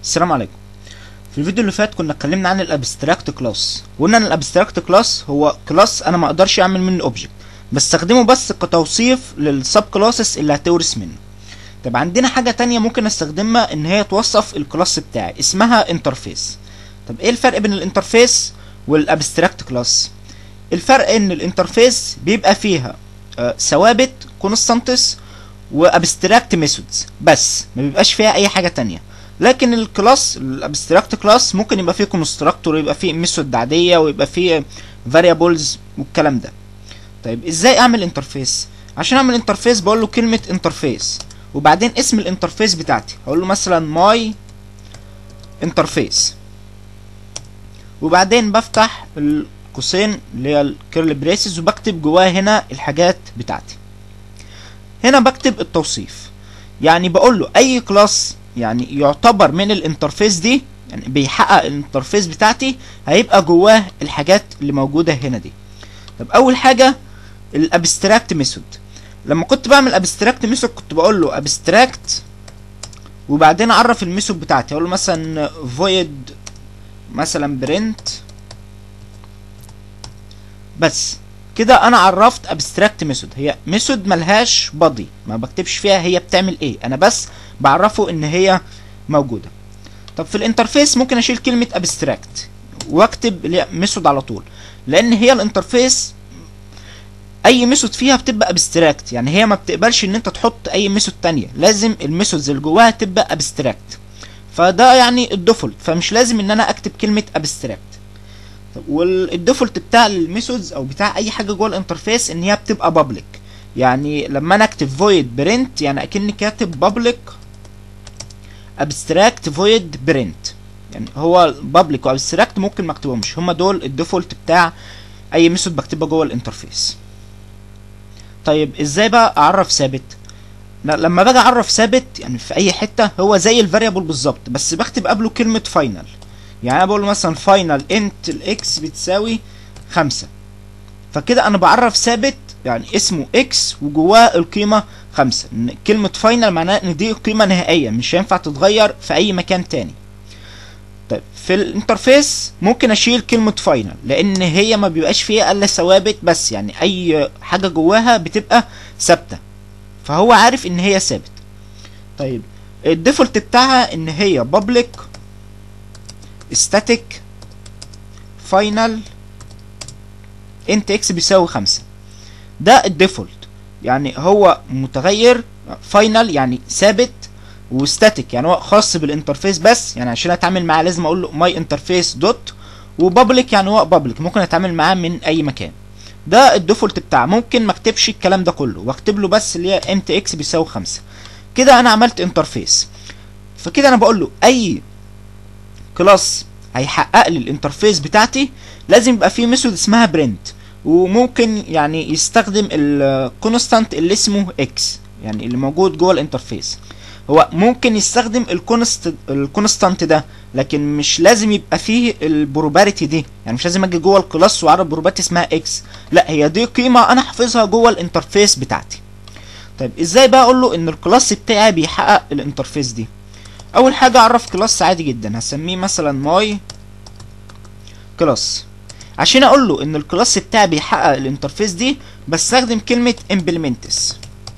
السلام عليكم في الفيديو اللي فات كنا اتكلمنا عن الابستراكت كلاس وقلنا ان الابستراكت كلاس هو كلاس انا ما اقدرش اعمل منه اوبجكت بستخدمه بس كتوصيف للسب كلاسز اللي هتورث منه طب عندنا حاجه تانية ممكن استخدمها ان هي توصف الكلاس بتاعي اسمها انترفيس طب ايه الفرق بين الانترفيس والابستراكت كلاس الفرق ان الانترفيس بيبقى فيها آه، ثوابت كونستانتس وابستراكت ميثودز بس ما بيبقاش فيها اي حاجه تانية لكن الكلاس الابستراكت كلاس ممكن يبقى فيه كونستراكتور ويبقى فيه ميثود عاديه ويبقى فيه فاريبلز والكلام ده طيب ازاي اعمل انترفيس عشان اعمل انترفيس بقول له كلمه انترفيس وبعدين اسم الانترفيس بتاعتي هقول له مثلا ماي انترفيس وبعدين بفتح القوسين اللي هي الكيرل بريسز وبكتب جواها هنا الحاجات بتاعتي هنا بكتب التوصيف يعني بقول له اي كلاس يعني يعتبر من الانترفيس دي يعني بيحقق الانترفيس بتاعتي هيبقى جواه الحاجات اللي موجوده هنا دي طب اول حاجه الابستراكت ميثود لما كنت بعمل ابستراكت ميثود كنت بقول له ابستراكت وبعدين اعرف الميثود بتاعتي اقول له مثلا void مثلا برنت بس كده انا عرفت ابستراكت ميثود هي ميثود ملهاش بادي ما بكتبش فيها هي بتعمل ايه انا بس بعرفه ان هي موجوده طب في الانترفيس ممكن اشيل كلمه ابستراكت واكتب اللي هي ميثود على طول لان هي الانترفيس اي ميثود فيها بتبقى ابستراكت يعني هي ما بتقبلش ان انت تحط اي ميثود تانية لازم الميثودز اللي جواها تبقى ابستراكت فده يعني الديفولت فمش لازم ان انا اكتب كلمه ابستراكت والديفولت بتاع الميثودز او بتاع اي حاجه جوه الانترفيس ان هي بتبقى بابليك يعني لما انا اكتب void print يعني اكني كاتب public abstract void print يعني هو public و abstract ممكن ما اكتبهمش هما دول الديفولت بتاع اي ميثود بكتبها جوه الانترفيس طيب ازاي بقى اعرف ثابت لا لما باجي اعرف ثابت يعني في اي حته هو زي الفاريبل بالظبط بس بكتب قبله كلمه فاينل يعني انا بقول مثلا فاينل انت الاكس بتساوي خمسة فكده انا بعرف ثابت يعني اسمه اكس وجواه القيمة خمسة إن كلمة فاينل معناها ان دي قيمة نهائية مش هينفع تتغير في اي مكان تاني طيب في الانترفيس ممكن اشيل كلمة فاينل لان هي ما بيبقاش فيها الا ثوابت بس يعني اي حاجة جواها بتبقى ثابتة فهو عارف ان هي ثابت طيب الديفولت بتاعها ان هي public static final int x بيساوي خمسة ده الديفولت يعني هو متغير فاينل يعني ثابت وستاتيك يعني هو خاص بالانترفيس بس يعني عشان اتعامل معاه لازم اقول له ماي انترفيس دوت وبابليك يعني هو بابليك ممكن اتعامل معاه من اي مكان ده الديفولت بتاعه ممكن ما اكتبش الكلام ده كله واكتب له بس اللي هي امت اكس بيساوي خمسة كده انا عملت انترفيس فكده انا بقول له اي كلاس هيحقق لي الانترفيس بتاعتي لازم يبقى فيه ميثود اسمها برنت وممكن يعني يستخدم الكونستانت اللي اسمه اكس يعني اللي موجود جوه الانترفيس هو ممكن يستخدم الكونست الكونستانت ده لكن مش لازم يبقى فيه البروباريتي دي يعني مش لازم اجي جوه الكلاس واعرف بروباريتي اسمها اكس لا هي دي قيمه انا حافظها جوه الانترفيس بتاعتي طيب ازاي بقى اقول له ان الكلاس بتاعي بيحقق الانترفيس دي اول حاجه اعرف كلاس عادي جدا هسميه مثلا ماي كلاس عشان اقول له ان الكلاس بتاعي بيحقق الانترفيس دي بستخدم كلمه implements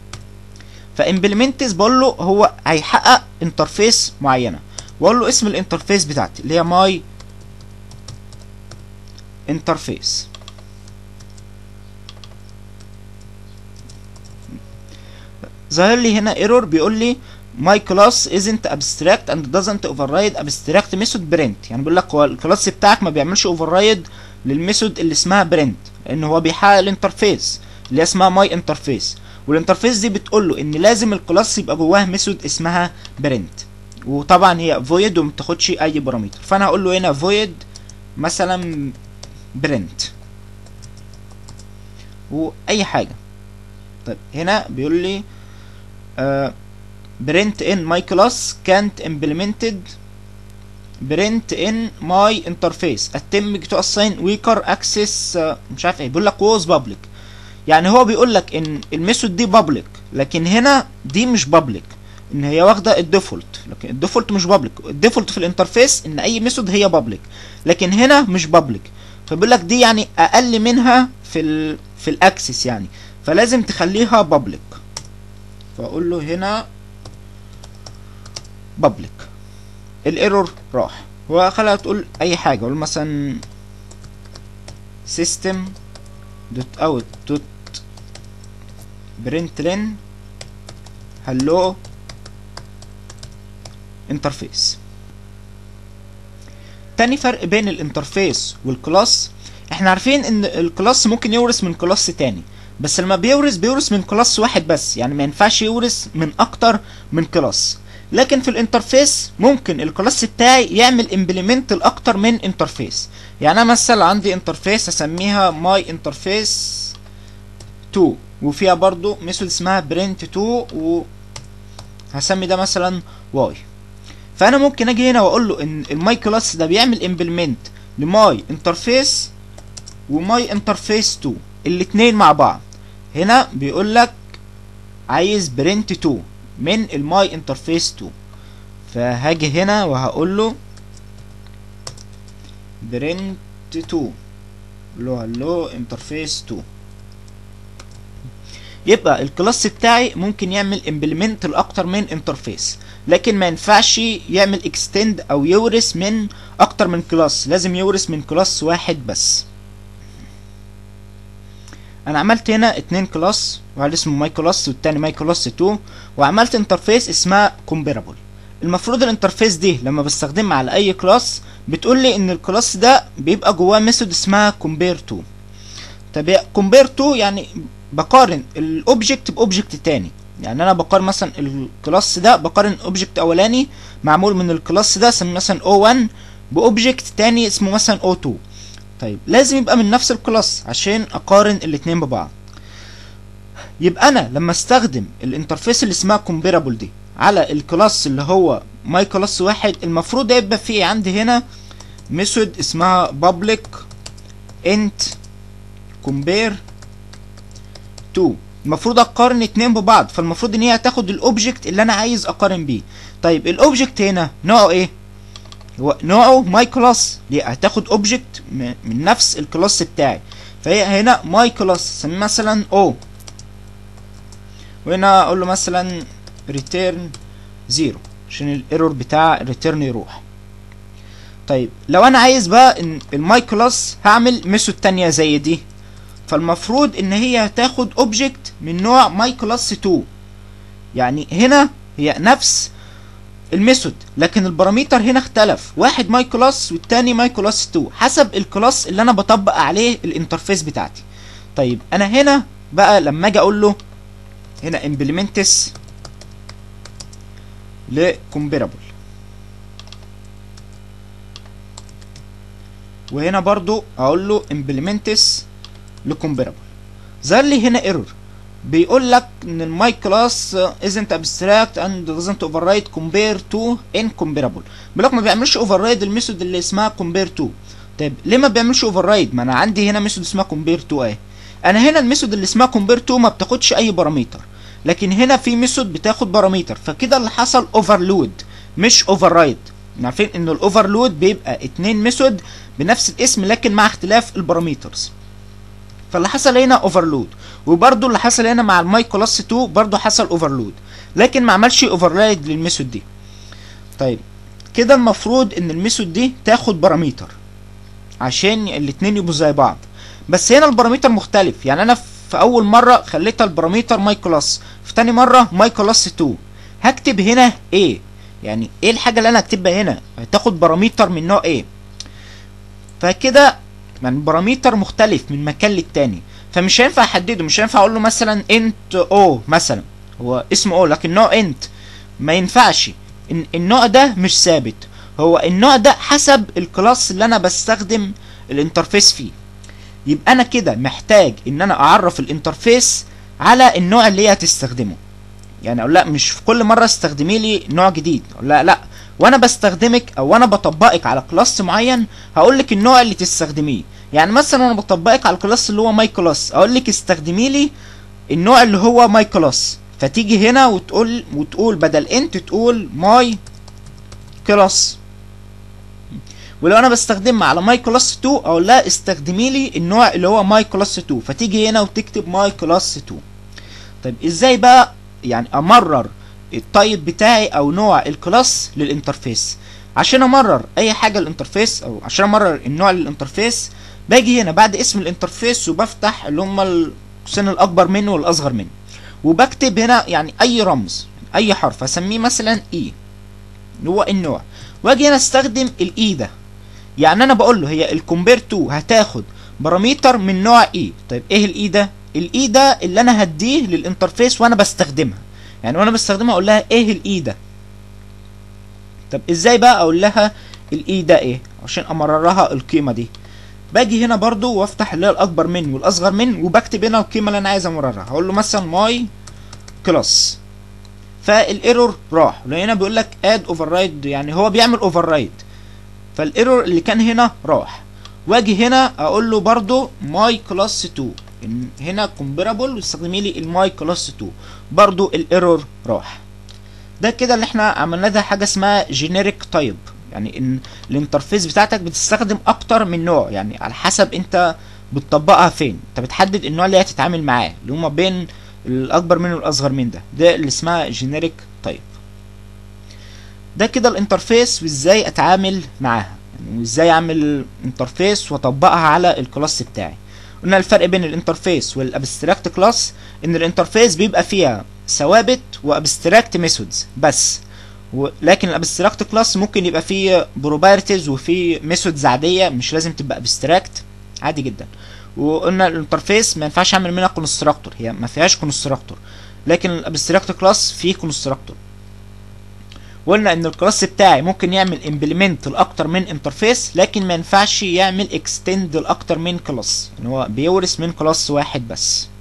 فامبلمنتس بقول له هو هيحقق انترفيس معينه واقول له اسم الانترفيس بتاعتي اللي هي ماي انترفيس ظاهر لي هنا ايرور بيقول لي my class isn't abstract and doesn't override abstract method print يعني بيقول لك هو الكلاس بتاعك ما بيعملش override للميثود اللي اسمها print لان هو بيحقق الانترفيس اللي اسمها my interface والانترفيس دي بتقول له ان لازم الكلاس يبقى جواه ميثود اسمها print وطبعا هي void وما بتاخدش اي بارامتر فانا هقول له هنا void مثلا print واي حاجه طيب هنا بيقول لي آه print in my class can't implemented print in my interface attempt to assign weaker access uh, مش عارف ايه بيقول لك was public يعني هو بيقول لك ان الميثود دي public لكن هنا دي مش public ان هي واخده الديفولت لكن الديفولت مش بابليك الديفولت في الانترفيس ان اي ميثود هي بابليك لكن هنا مش بابليك فبيقول لك دي يعني اقل منها في ال في الاكسس يعني فلازم تخليها بابليك فاقول له هنا بابليك الايرور راح وخليها تقول اي حاجه اقول مثلا system دوت اوت دوت println hello انترفيس تاني فرق بين الانترفيس والكلاس احنا عارفين ان الكلاس ممكن يورث من كلاس تاني بس لما بيورث بيورث من كلاس واحد بس يعني ما ينفعش يورث من اكتر من كلاس لكن في الانترفيس ممكن الكلاس بتاعي يعمل امبلمنت لاكتر من انترفيس يعني انا مثلا عندي انترفيس اسميها ماي انترفيس 2 وفيها برضو ميثود اسمها برنت 2 وهسمي ده مثلا واي فانا ممكن اجي هنا واقول له ان الماي كلاس ده بيعمل امبلمنت لماي انترفيس وماي انترفيس 2 الاتنين مع بعض هنا بيقول لك عايز برنت 2 من الماي انترفيس 2 فهاجي هنا وهقول له برنت 2 له هلو انترفيس 2 يبقى الكلاس بتاعي ممكن يعمل امبلمنت لاكتر من انترفيس لكن ما ينفعش يعمل اكستند او يورث من اكتر من كلاس لازم يورث من كلاس واحد بس انا عملت هنا اتنين كلاس واحد اسمه ماي كلاس والتاني ماي كلاس 2 وعملت انترفيس اسمها كومبيرابل المفروض الانترفيس دي لما بستخدمها على اي كلاس بتقول لي ان الكلاس ده بيبقى جواه ميثود اسمها كومبير تو طب كومبير تو يعني بقارن الاوبجكت باوبجكت تاني يعني انا بقارن مثلا الكلاس ده بقارن اوبجكت اولاني معمول من الكلاس ده اسميه مثلا O1 باوبجكت تاني اسمه مثلا O2 طيب لازم يبقى من نفس الكلاس عشان اقارن الاتنين ببعض يبقى انا لما استخدم الانترفيس اللي اسمها كومبيرابل دي على الكلاس اللي هو ماي كلاس واحد المفروض يبقى فيه عندي هنا ميثود اسمها public int compare to المفروض اقارن اتنين ببعض فالمفروض ان هي هتاخد الاوبجكت اللي انا عايز اقارن بيه طيب الاوبجكت هنا نوعه ايه هو نوعه ماي كلاس ليه هتاخد اوبجكت من نفس الكلاس بتاعي فهي هنا ماي كلاس سميه مثلا او وهنا اقول له مثلا ريتيرن زيرو عشان الايرور بتاع الريتيرن يروح طيب لو انا عايز بقى ان الماي كلاس هعمل ميثود تانية زي دي فالمفروض ان هي هتاخد اوبجكت من نوع ماي كلاس 2 يعني هنا هي نفس الميثود لكن الباراميتر هنا اختلف واحد ماي كلاس والتاني ماي كلاس 2 حسب الكلاس اللي انا بطبق عليه الانترفيس بتاعتي طيب انا هنا بقى لما اجي اقول له هنا implements لكومبيرابل وهنا برضو اقول له implements لكومبيرابل ظهر لي هنا ايرور بيقول لك ان الماي كلاس isn't abstract and doesn't override compare to incomparable بيقول لك ما بيعملش override الميثود اللي اسمها compare to طيب ليه ما بيعملش override ما انا عندي هنا ميثود اسمها compare to اهي انا هنا الميثود اللي اسمها compare to ما بتاخدش اي بارامتر لكن هنا في ميثود بتاخد بارامتر فكده اللي حصل اوفرلود مش اوفررايد عارفين ان الاوفرلود بيبقى اتنين ميثود بنفس الاسم لكن مع اختلاف البارامترز فاللي حصل هنا اوفرلود وبرده اللي حصل هنا مع الماي كلاس 2 برده حصل اوفرلود لكن ما عملش اوفررايد للميثود دي طيب كده المفروض ان الميثود دي تاخد بارامتر عشان الاتنين يبقوا زي بعض بس هنا البارامتر مختلف يعني انا في اول مره خليتها البارامتر ماي كلاس في تاني مره ماي كلاس 2 هكتب هنا ايه يعني ايه الحاجه اللي انا هكتبها هنا هتاخد بارامتر من نوع ايه فكده يعني بارامتر مختلف من مكان للتاني فمش هينفع احدده مش هينفع اقول له مثلا انت او مثلا هو اسمه او لكن نوع انت ما ينفعش إن النوع ده مش ثابت هو النوع ده حسب الكلاس اللي انا بستخدم الانترفيس فيه يبقى انا كده محتاج ان انا اعرف الانترفيس على النوع اللي هي هتستخدمه يعني اقول لا مش في كل مره استخدمي لي نوع جديد اقول لا لا وانا بستخدمك او انا بطبقك على كلاس معين هقول لك النوع اللي تستخدميه يعني مثلا انا بطبقك على الكلاس اللي هو ماي كلاس اقول لك استخدمي لي النوع اللي هو ماي كلاس فتيجي هنا وتقول وتقول بدل انت تقول ماي كلاس ولو انا بستخدمها على ماي كلاس 2 اقول لها استخدمي لي النوع اللي هو ماي كلاس 2 فتيجي هنا وتكتب ماي كلاس 2 طيب ازاي بقى يعني امرر التايب بتاعي او نوع الكلاس للانترفيس عشان امرر اي حاجه للانترفيس او عشان امرر النوع للانترفيس باجي هنا بعد اسم الانترفيس وبفتح اللي هم القوسين الاكبر منه والاصغر منه وبكتب هنا يعني اي رمز اي حرف اسميه مثلا اي اللي هو النوع واجي هنا استخدم الاي ده يعني انا بقول له هي الكومبير 2 هتاخد باراميتر من نوع اي طيب ايه الاي ده الاي ده اللي انا هديه للانترفيس وانا بستخدمها يعني وانا بستخدمها اقول لها ايه الاي ده طب ازاي بقى اقول لها الاي ده ايه عشان امررها القيمه دي باجي هنا برضو وافتح اللي هي الاكبر مني والاصغر مني وبكتب هنا القيمه اللي انا عايز امررها هقول له مثلا ماي كلاس فالايرور راح لان بيقول لك اد اوفر يعني هو بيعمل اوفر فالايرور اللي كان هنا راح واجي هنا اقول له برضو ماي كلاس 2 إن هنا كومبيرابل واستخدمي لي الماي كلاس 2 برضو الايرور راح ده كده اللي احنا عملنا ده حاجه اسمها جينيريك تايب يعني ان الانترفيس بتاعتك بتستخدم اكتر من نوع يعني على حسب انت بتطبقها فين انت بتحدد النوع اللي هتتعامل معاه اللي هما بين الاكبر منه والاصغر من ده ده اللي اسمها جينيريك تايب ده كده الانترفيس وازاي اتعامل معاها يعني وازاي اعمل انترفيس واطبقها على الكلاس بتاعي قلنا الفرق بين الانترفيس والابستراكت كلاس ان الانترفيس بيبقى فيها ثوابت وابستراكت ميثودز بس لكن الابستراكت كلاس ممكن يبقى فيه بروبرتيز وفيه ميثودز عاديه مش لازم تبقى ابستراكت عادي جدا وقلنا الانترفيس ما ينفعش اعمل منها كونستراكتور هي ما فيهاش كونستراكتور لكن الابستراكت كلاس فيه كونستراكتور وقلنا ان الكلاس بتاعي ممكن يعمل امبلمنت لاكتر من انترفيس لكن ما ينفعش يعمل اكستند لاكتر من كلاس يعني هو بيورث من كلاس واحد بس